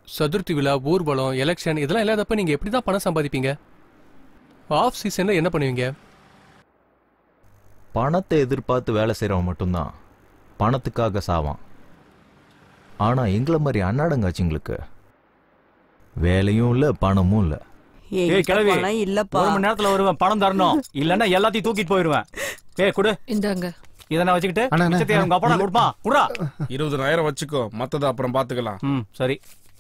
சதுர்த்தி விழா ஊர்வலம் எலெக்ஷன் இதெல்லாம் இல்லாதப்ப நீங்க எப்படி தான் பணம் சம்பாதிப்பீங்க ஆஃப் சீசன்ல என்ன பண்ணுவீங்க பணத்தை எதிர்பார்த்து வேலை செய்கிறவன் மட்டும்தான் பணத்துக்காக சாவான் ஆனால் எங்களை மாதிரி அன்னாடங்காச்சிங்களுக்கு வேலையும் இல்லை பணமும் இல்லை ஏய் கிளவி பணம் இல்லப்பா ஒரு மணி நேரத்துல வருவேன் பணம் தரணும் இல்லன்னா எல்லாத்தையும் தூக்கிட்டு போயிருவேன் ஏய் குடு இந்தாங்க இதை நான் வச்சுக்கிட்டு அண்ணா, அண்ணா. மிச்சத்தை உங்க அப்பா கொடுப்பான் குடுறா இருபதனாயிரம் வச்சுக்கோ மத்தத அப்புறம் பாத்துக்கலாம் ம் சரி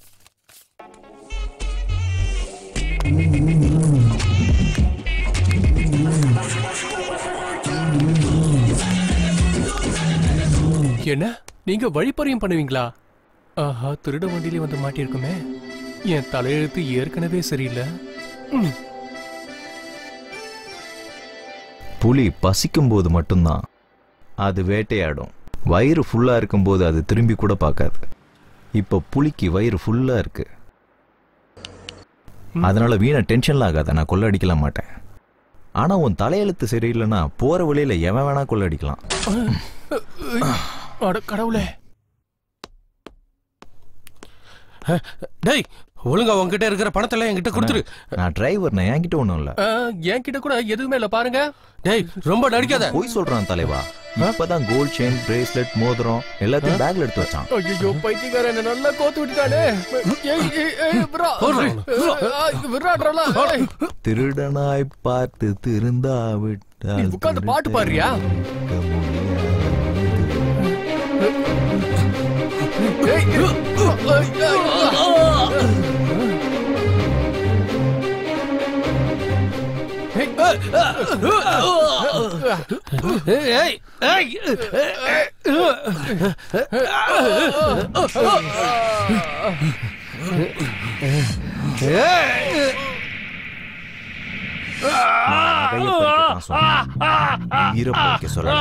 என்ன நீங்க வழிப்பறியும் பண்ணுவீங்களா ஆஹா திருட வண்டியிலே வந்து மாட்டியிருக்குமே என் தலையெழுத்து ஏற்கனவே சரியில்லை ம், புலி பசிக்கும்போது மட்டும்தான் அது வேட்டையாடும் வயிறு ஃபுல்லாக இருக்கும்போது அது திரும்பி கூட பார்க்காது இப்போ புலிக்கு வயிறு ஃபுல்லாக இருக்கு அதனால வீணை டென்ஷன்ல ஆகாத நான் கொள்ளடிக்கலாம் மாட்டேன் ஆனா உன் தலையெழுத்து சரியில்லைன்னா போற வழியில எவன் வேணா கொள்ளடிக்கலாம் அட கடவுளே அஹ், டேய் ஒழுங்கா உன்கிட்ட இருக்கிற பணத்தெல்லாம் என்கிட்ட கொடுத்துரு நான் டிரைவர் நான் என்கிட்ட ஒன்றும் இல்லை அஹ், என்கிட்ட கூட எதுவுமே இல்ல பாருங்க டேய் ரொம்ப நடிக்காத பொய் சொல்றான் தலைவா இப்பதான் கோல்ட் செயின் பிரேஸ்லெட் மோதிரம் எல்லாத்தையும் பேக்ல எடுத்து வச்சான் ஐயோ பைத்தியக்கார என்ன நல்லா கோத்து விட்டுட்டானே ஏய், ஏய், ஏய், விட்றா. அஹ், விட்றாடுறா, ஏய். திருடனாய் பார்த்து திருந்தா நீ விட்டால் உட்கார்ந்து பாட்டு பாடுறியா திருத்த முடியாது. ஏய், ஏய், ஏய், ஏய், நகையை பறிக்கத்தான் சொன்னேன். உயிரை பறிக்க சொல்லல.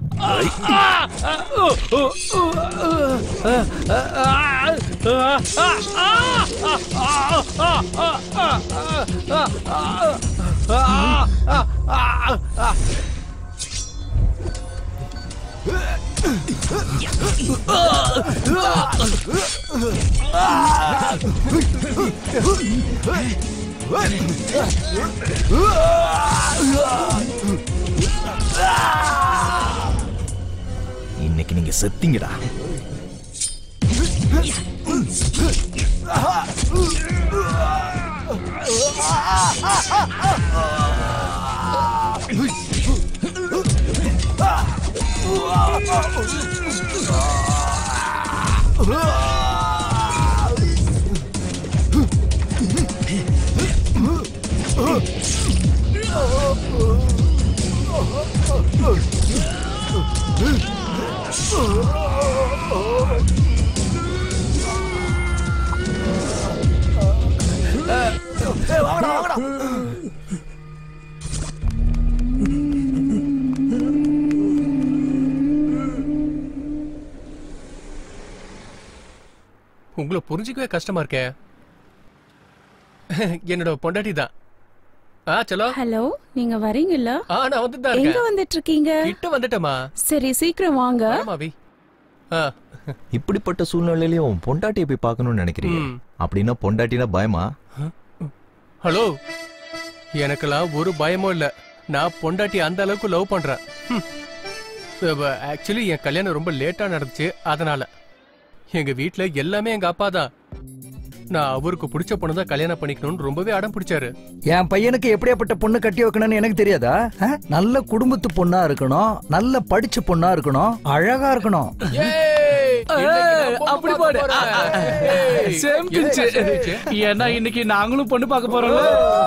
இன்னைக்கு நீங்க செத்தீங்கடா உங்களை புரிஞ்சிக்கவே கஷ்டமா இருக்கே என்னோட பொண்டாட்டி தான் ஆ சலோ ஹலோ நீங்க வரீங்கல்ல ஆ நான் வந்து தான் எங்க இருக்கேன் வந்துட்டு இருக்கீங்க கிட்ட வந்துட்டேமா சரி சீக்கிரம் வாங்க மாவி ஆ இப்படிப்பட்ட சூழ்நிலையிலயும் பொண்டாட்டியை போய் பார்க்கணும்னு நினைக்கிறீங்க ம். அப்படின்னா பொண்டாட்டினா பயமா ஹலோ எனக்கெல்லாம் ஒரு பயமும் இல்ல நான் பொண்டாட்டி அந்த அளவுக்கு லவ் பண்றேன் ஆக்சுவலி என் கல்யாணம் ரொம்ப லேட்டா நடந்துச்சு அதனால எங்க வீட்ல எல்லாமே எங்க அப்பா தான் நான் அவருக்கு பிடிச்ச பொண்ணு தான் கல்யாணம் பண்ணிக்கணும்னு ரொம்பவே அடம் பிடிச்சாரு என் பையனுக்கு எப்படியாப்பட்ட பொண்ணு கட்டி வைக்கணும்னு எனக்கு தெரியாதா ஆ? நல்ல குடும்பத்து பொண்ணா இருக்கணும் நல்ல படிச்ச பொண்ணா இருக்கணும் அழகா இருக்கணும் ஏய், இன்னைக்கு நான் பொண்ணு அப்படி பார்க்க பாடு போறேன். ஏய், சேம் என்ன சேமிச்சு? ஏன்னா இன்னைக்கு நாங்களும் பொண்ணு பார்க்க போறோம்ல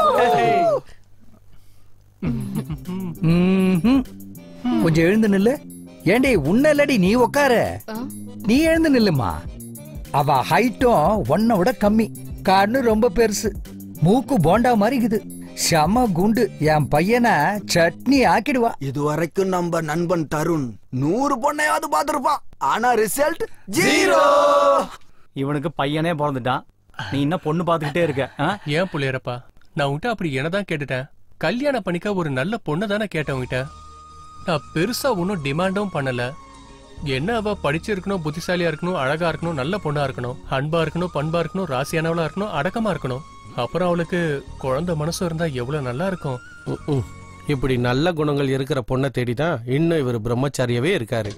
ம்ஹும். கொஞ்சம் எழுந்து நில்லு ஏண்டி உன்ன இல்லடி நீ உக்கார நீ எழுந்து நில்லுமா அவ ஹைட்டும் உன்னை விட கம்மி கண்ணு ரொம்ப பெருசு மூக்கு போண்டா மாதிரி இருக்குது செம குண்டு என் பையனை சட்னி ஆக்கிடுவா இது வரைக்கும் நம்ம நண்பன் தருண் நூறு பொண்ணையாவது பார்த்திருப்பான் ஆனா ரிசல்ட் ஜீரோ இவனுக்கு பையனே பிறந்துட்டான் நீ என்ன பொண்ணு பார்த்துக்கிட்டே இருக்க ஆ? ஏன் புள்ளையரப்பா நான் உன்கிட்ட அப்படி என்னதான் கேட்டுட்டேன் கல்யாணம் பண்ணிக்க ஒரு நல்ல பொண்ணு தானே கேட்டேன் உன்கிட்ட நான் பெருசா ஒன்றும் டிமாண்டும் பண்ணல என்ன அவ படிச்சிருக்கணும் புத்திசாலியா இருக்கணும் அழகா இருக்கணும் நல்ல பொண்ணா இருக்கணும் அன்பா இருக்கணும் பண்பா இருக்கணும் ராசியானவளா இருக்கணும் அடக்கமா இருக்கணும் அப்புறம் அவளுக்கு குழந்தை மனசு இருந்தா எவ்வளவு நல்லா இருக்கும் ம்ம். இப்படி நல்ல குணங்கள் இருக்கிற பொண்ணை தேடி தான் இன்னும் இவர் பிரம்மச்சாரியாவே இருக்காரு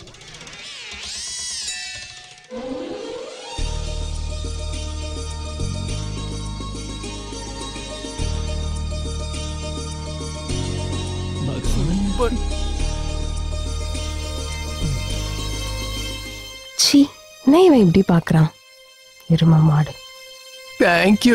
சி என்ன இவன் இப்படி பாக்குறான் எருமா மாடு தேங்க்யூ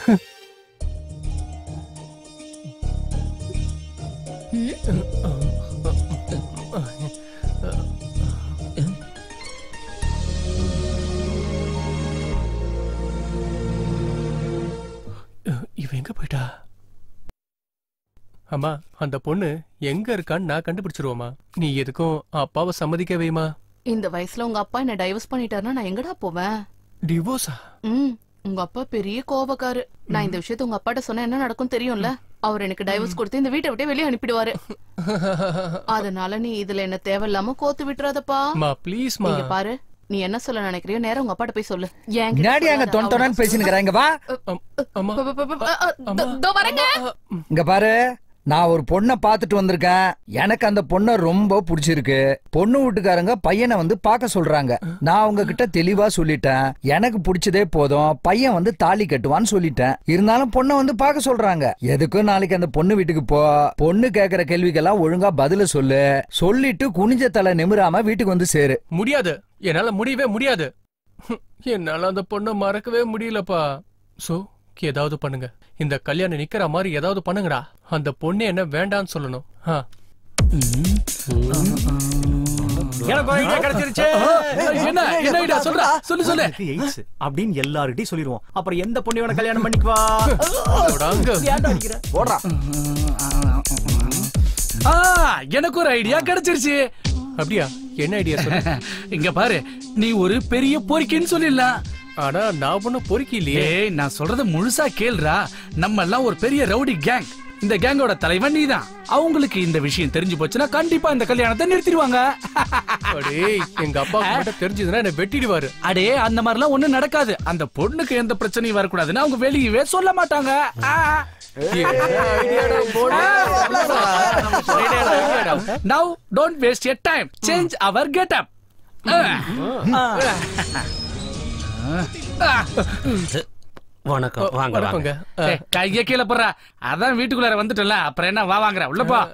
இவ எங்க போயிட்டா அம்மா அந்த பொண்ணு எங்க இருக்கான்னு நான் கண்டுபிடிச்சிருவோமா நீ எதுக்கும் அப்பாவை சம்மதிக்க வைமா இந்த வயசுல உங்க அப்பா என்ன டைவர்ஸ் பண்ணிட்டாருன்னா நான் எங்கடா போவேன் டிவோர்ஸா ம் உங்க அப்பா பெரிய கோபக்காரு நான் இந்த விஷயத்த உங்க அப்பாட்ட சொன்னா என்ன நடக்கும் தெரியும்ல அவர் எனக்கு டைவர்ஸ் கொடுத்து இந்த வீட்டை விட்டே வெளியே அனுப்பிடுவாரு அதனால நீ இதுல என்ன தேவையில்லாம கோத்து விட்டுறாதப்பா மா ப்ளீஸ்மா இங்க பாரு நீ என்ன சொல்ல நினைக்கிறியோ நேரம் உங்க அப்பாட்ட போய் சொல்லு என்கிட்ட முன்னாடி அங்க சொல்லாத. தொண தொணன்னு பேசினுக்கிறேன் இங்க வா அம்மா ப- ப- ப- ப- அ, அ, தோ- தோ வரேங்க இங்க பாரு நான் ஒரு பொண்ணை பார்த்துட்டு வந்திருக்கேன் எனக்கு அந்த பொண்ணை ரொம்ப பிடிச்சிருக்கு பொண்ணு வீட்டுக்காரங்க பையனை வந்து பார்க்க சொல்றாங்க நான் உங்ககிட்ட தெளிவா சொல்லிட்டேன் எனக்கு பிடிச்சதே போதும் பையன் வந்து தாலி கட்டுவான்னு சொல்லிட்டேன் இருந்தாலும் பொண்ணை வந்து பார்க்க சொல்றாங்க எதுக்கும் நாளைக்கு அந்த பொண்ணு வீட்டுக்கு போ பொண்ணு கேக்குற கேள்விக்கெல்லாம் ஒழுங்கா பதில சொல்லு சொல்லிட்டு குனிஞ்ச தலை நிமிராம வீட்டுக்கு வந்து சேரு முடியாது என்னால முடியவே முடியாது என்னால அந்த பொண்ணை மறக்கவே முடியலப்பா சோ ஏதாவது பண்ணுங்க இந்த கல்யாணம் நிக்கிற மாதிரி ஏதாவது பண்ணுங்கடா அந்த பொண்ணு என்ன வேண்டான்னு சொல்லணும் ஆ. எனக்கு ஒரு idea கிடைச்சிருச்சு என்ன என்ன idea? சொல்றா சொல்லு சொல்லு எனக்கு AIDS அப்படின்னு எல்லார்கிட்டயும் சொல்லிடுவோம் அப்புறம் எந்த பொண்ணு இவனை கல்யாணம் பண்ணிக்குவா அதோட அங்க ஏன்டா அடிக்கிற? போடுறா ஆ எனக்கு ஒரு ஐடியா கிடைச்சிருச்சு அப்படியா என்ன ஐடியா சொல்லு இங்க பாரு நீ ஒரு பெரிய பொறிக்கின்னு சொல்லிடலாம் ஆனா நான் ஒண்ணும் பொறுக்கி இல்லையே ஏய் நான் சொல்றத முழுசா கேளுடா நம்ம எல்லாம் ஒரு பெரிய ரவுடி கேங் இந்த கேங்கோட தலைவன் நீதான் அவங்களுக்கு இந்த விஷயம் தெரிஞ்சு போச்சுன்னா கண்டிப்பா இந்த கல்யாணத்தை நிறுத்திடுவாங்க அடேய் எங்க அப்பா மட்டும் தெரிஞ்சதுன்னா என்ன வெட்டிடுவாரு அடே அந்த மாதிரிலாம் ஒண்ணும் நடக்காது அந்த பொண்ணுக்கு எந்த பிரச்சனையும் வரக்கூடாதுன்னு அவங்க வெளியவே சொல்ல மாட்டாங்க ஆ. Now don't waste your time. Change our get up. வணக்கம் வாங்க வணக்கங்க வாங்க ஆ, கைய கீழே போடுறா அதான் வீட்டுக்குள்ளார வந்துட்டல அப்புறம் என்ன வா வாங்குற உள்ள போ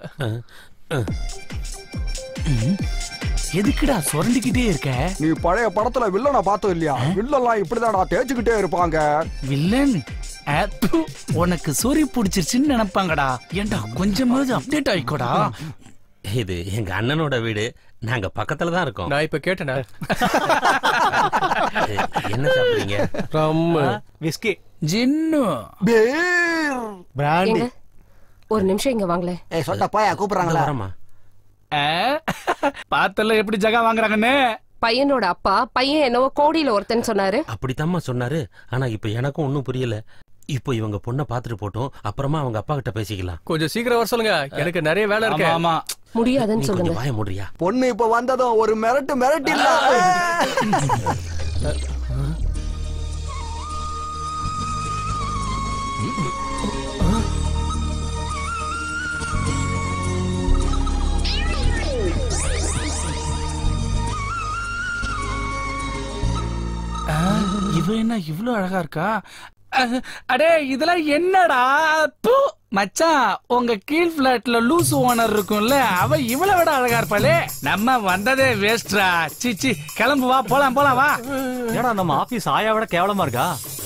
எதுக்குடா சுரண்டிக்கிட்டே இருக்க நீ பழைய படத்துல வில்லனை பார்த்தது இல்லையா வில்லன்லாம் இப்படிதான்டா தேய்ச்சிக்கிட்டே இருப்பாங்க வில்லன் அ, ப்பு, உனக்கு சொறி பிடிச்சிருச்சுன்னு நினைப்பாங்கடா ஏன்டா கொஞ்சமாவது அப்டேட் ஆயிக்கோடா இது எங்க அண்ணனோட வீடு நாங்க பக்கத்துல தான் இருக்கோம் நான் இப்ப கேட்டேனா என்ன சாப்பிடுறீங்க ரம்மு விஸ்கி ஜின்னு பேர் பிராண்டி ஏங்க ஒரு நிமிஷம் இங்க வாங்களேன் ஏய் சொட்ட போயா கூப்பிடுறாங்களா வரமா பார்த்தல எப்படி ஜகா வாங்குறாங்கன்னு பையனோட அப்பா பையன் என்னவோ கோடியில ஒருத்தன் சொன்னாரு அப்படித்தாம்மா சொன்னாரு ஆனா இப்ப எனக்கும் ஒண்ணும் புரியல இப்போ இவங்க பொண்ணை பாத்துட்டு போட்டோம் அப்புறமா அவங்க அப்பா கிட்ட பேசிக்கலாம் கொஞ்சம் சீக்கிரம் வர சொல்லுங்க எனக்கு நிறைய வேலை ஆமா இருக்கு ஆமா முடியாதுன்னு நீ சொல்லுங்க கொஞ்சம் வாய முடியா பொண்ணு இப்ப வந்ததும் ஒரு மிரட்டு மிரட்டி இல்ல இவ என்ன இவ்ளோ அழகா இருக்கா அஹ், அடே இதெல்லாம் என்னடா பூ மச்சான் உங்க கீழ் பிளாட்ல லூசு ஓனர் இருக்கும்ல அவ இவளை விட அழகா இருப்பாளே நம்ம வந்ததே வேஸ்ட்ரா சிச்சி கிளம்பு வா போலாம் போலாம் வா ஏடா நம்ம ஆபீஸ் ஆயா விட கேவலமா இருக்கா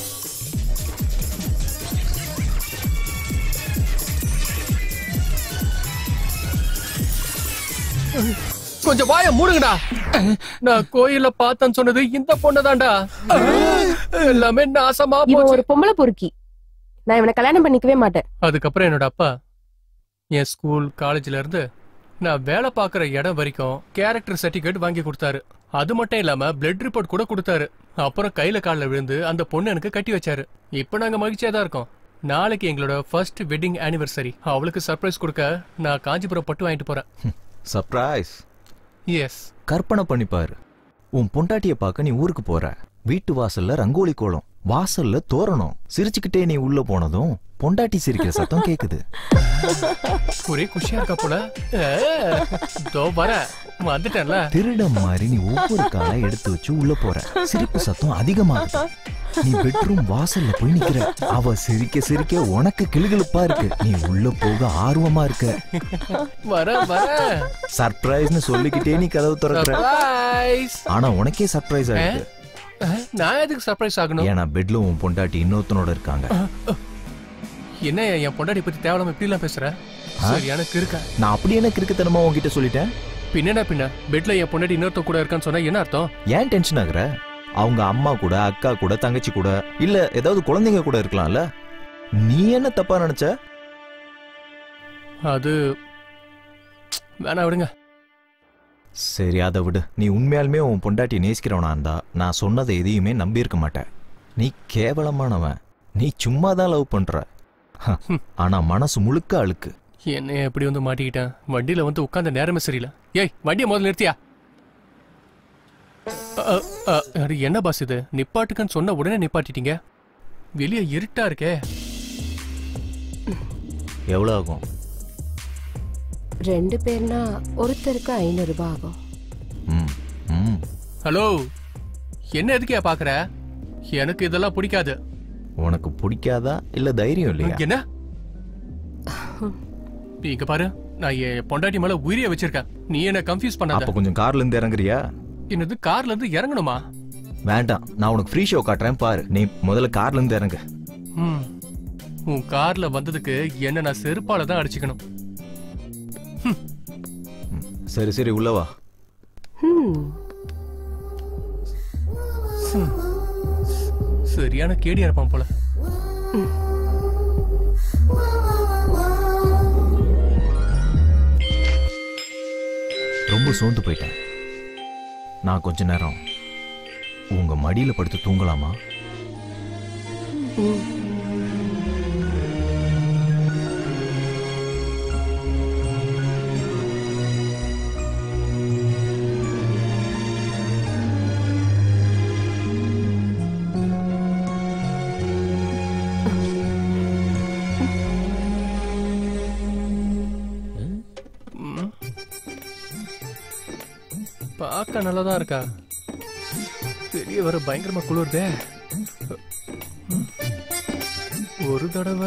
கொஞ்சம் வாய மூடுங்கடா நான் கோயில்ல பார்த்தேன்னு சொன்னது இந்த பொண்ணுதான்டா எல்லாமே நாசமா இவன் போச்சு ஒரு பொம்பளை பொறுக்கி நான் இவனை கல்யாணம் பண்ணிக்கவே மாட்டேன் அதுக்கப்புறம் என்னோட அப்பா என் ஸ்கூல் காலேஜ்ல இருந்து நான் வேலை பார்க்குற இடம் வரைக்கும் கேரக்டர் சர்டிஃபிகேட் வாங்கி கொடுத்தாரு அது மட்டும் இல்லாம பிளட் ரிப்போர்ட் கூட கொடுத்தாரு அப்புறம் கையில காலில் விழுந்து அந்த பொண்ணு எனக்கு கட்டி வச்சாரு இப்போ நாங்க மகிழ்ச்சியா தான் இருக்கோம் நாளைக்கு எங்களோட ஃபர்ஸ்ட் வெட்டிங் ஆனிவர்சரி அவளுக்கு சர்ப்ரைஸ் கொடுக்க நான் காஞ்சிபுரம் பட்டு வாங்கிட்டு போறேன் சர்ப்ரைஸ் எஸ் கற்பனை பண்ணிப்பாரு உன் பொண்டாட்டிய பார்க்க நீ ஊருக்கு போற வீட்டு வாசல்ல ரங்கோலி கோலம் வாசல்ல தோரணம் சிரிச்சுக்கிட்டே நீ உள்ள போனதும் பொண்டாட்டி சிரிக்கிற சத்தம் கேக்குது ஒரே குஷியா இருக்கா போல ஏ, தோ வர வந்துட்டேன்ல திருடம் மாதிரி நீ ஒவ்வொரு காலை எடுத்து வச்சு உள்ள போற சிரிப்பு சத்தம் அதிகமாகுது நீ பெட்ரூம் வாசல்ல போய் நிக்கிற அவ சிரிக்க சிரிக்க உனக்கு கிளுகிளுப்பா இருக்கு நீ உள்ள போக ஆர்வமா இருக்க வர வர சர்ப்ரைஸ்னு சொல்லிக்கிட்டே நீ கதவு திறக்கிற சர்ப்ரைஸ் ஆனா உனக்கே சர்ப்ரைஸ் ஆயிடுது நான் எதுக்கு சர்ப்ரைஸ் ஆகணும் ஏன்னா பெட்ல உன் பொண்டாட்டி இன்னொருத்தனோட இருக்காங்க என்ன என் பொண்டாடி பத்தி தேவையில்லாம இப்படி எல்லாம் பேசுற சரியான கிறுக்க நான் அப்படி என்ன கிறுக்குத்தனமா உன்கிட்ட சொல்லிட்டேன் பின்னடா பின்ன பெட்ல என் பொண்டாடி இன்னொருத்த கூட இருக்கான்னு சொன்னா என்ன அர்த்தம் ஏன் டென்ஷன் ஆகுற அவங்க அம்மா கூட அக்கா கூட தங்கச்சி கூட இல்ல ஏதாவது குழந்தைங்க கூட இருக்கலாம்ல நீ என்ன தப்பா நினைச்ச அது வேணா விடுங்க சரி அதை விடு நீ உண்மையாலுமே உன் பொண்டாட்டி நேசிக்கிறவனா இருந்தா நான் சொன்னதை எதையுமே நம்பியிருக்க மாட்டேன் நீ கேவலமானவன் நீ சும்மா தான் லவ் பண்ற ஹ, ஆனா மனசு முழுக்க அழுக்கு என்ன எப்படி வந்து மாட்டிக்கிட்டேன் வண்டியில வந்து உட்கார்ந்த நேரமே சரியில்லை ஏய் வண்டியை முதல்ல நிறுத்தியா அ, அ, அட, என்ன பாஸ் இது நிப்பாட்டுக்குன்னு சொன்ன உடனே நிப்பாட்டிட்டீங்க வெளியே இருட்டா இருக்கே எவ்வளவு ஆகும் ரெண்டு பேர்னா ஒருத்தருக்கு ஐநூறு ரூபாய் ஆகும் ம் ம் ஹலோ என்ன எதுக்கே பாக்குற எனக்கு இதெல்லாம் பிடிக்காது உனக்கு பிடிக்காதா இல்ல தைரியம் இல்லையா என்ன இங்க பாரு நான் என் பொண்டாட்டி மேல உயிரிய வச்சிருக்கேன் நீ என்ன கன்ஃபியூஸ் அப்ப பண்ணாத கொஞ்சம் கார்ல இருந்து இறங்குறியா என்னது கார்ல இருந்து இறங்கணுமா வேண்டாம் நான் உனக்கு ஃப்ரீ ஷோ காட்டுறேன் பாரு நீ முதல்ல கார்ல இருந்து இறங்கு ம். உன் கார்ல வந்ததுக்கு என்ன நான் செருப்பால தான் அடிச்சுக்கணும் சரி சரி உள்ள வா ஹம், சரியான கேடியா இருப்பான் போல ரொம்ப சோர்ந்து போயிட்டேன் நான் கொஞ்ச நேரம் உங்க மடியில படுத்து தூங்கலாமா ம். ம். பார்க்க நல்லதா இருக்கா வெளியே வர பயங்கரமா குளிருதே ம். ஒரு தடவை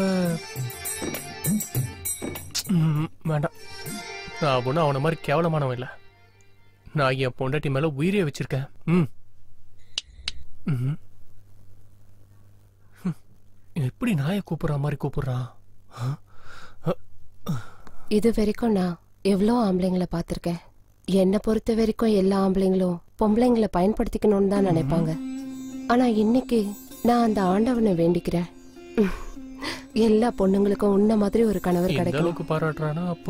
ம், வேண்டாம் நான் ஒன்றும் அவனை மாதிரி கேவலமானவன் இல்லை நான் என் பொண்டாட்டி மேல உயிரே வச்சிருக்கேன் ம் ம். ம். எப்படி நாயை கூப்பிடுற மாதிரி கூப்பிடுறான் ஆ? இது வரைக்கும் நான் எவ்வளோ ஆம்பளைங்களை பார்த்துருக்கேன் என்னை பொறுத்த வரைக்கும் எல்லா ஆம்பளைங்களும் பொம்பளைங்களை பயன்படுத்திக்கணும்னு தான் நினைப்பாங்க ஆனா இன்னைக்கு நான் அந்த ஆண்டவனை வேண்டிக்கிறேன் ம். எல்லா பொண்ணுங்களுக்கும் உன்ன மாதிரி ஒரு கணவர் இந்த கிடைக்கணும் அளவுக்கு பாராட்டுறானா அப்போ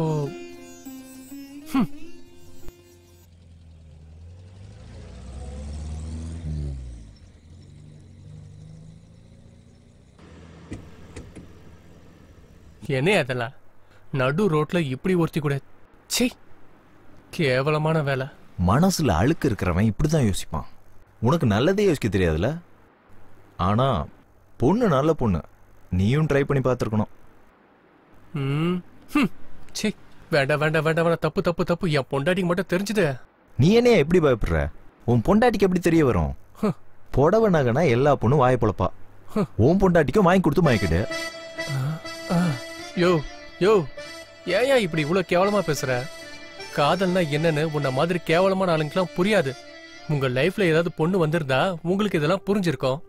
என்ன அதெல்லாம் நடு ரோட்ல இப்படி ஒருத்தி கூட ச்சீ கேவலமான வேலை மனசுல அழுக்கு இருக்கிறவன் இப்படிதான் யோசிப்பான் உனக்கு நல்லதே யோசிக்க தெரியாதுல ஆனா பொண்ணு நல்ல பொண்ணு நீயும் ட்ரை பண்ணி பார்த்துருக்கணும் ம் ஹம். ச்சீ வேண்டாம் வேண்டாம் வேண்டாம் வேண்டாம் தப்பு தப்பு தப்பு என் பொண்டாட்டிக்கு மட்டும் தெரிஞ்சுது நீ என்னைய எப்படி பயப்படுற உன் பொண்டாட்டிக்கு எப்படி தெரிய வரும் புடவை நகைனா எல்லா பொண்ணும் வாய பொழப்பா உன் பொண்டாட்டிக்கும் வாங்கி கொடுத்து வாங்கிக்கிடு ஆ, யோ யோ ஏன் ஏன் இப்படி இவ்வளவு கேவலமா பேசுற காதல்னா என்னன்னு உன்ன மாதிரி கேவலமான ஆளுங்கெல்லாம் புரியாது உங்க லைஃப்ல ஏதாவது பொண்ணு வந்திருந்தா உங்களுக்கு இதெல்லாம் புரிஞ்சிருக்கும்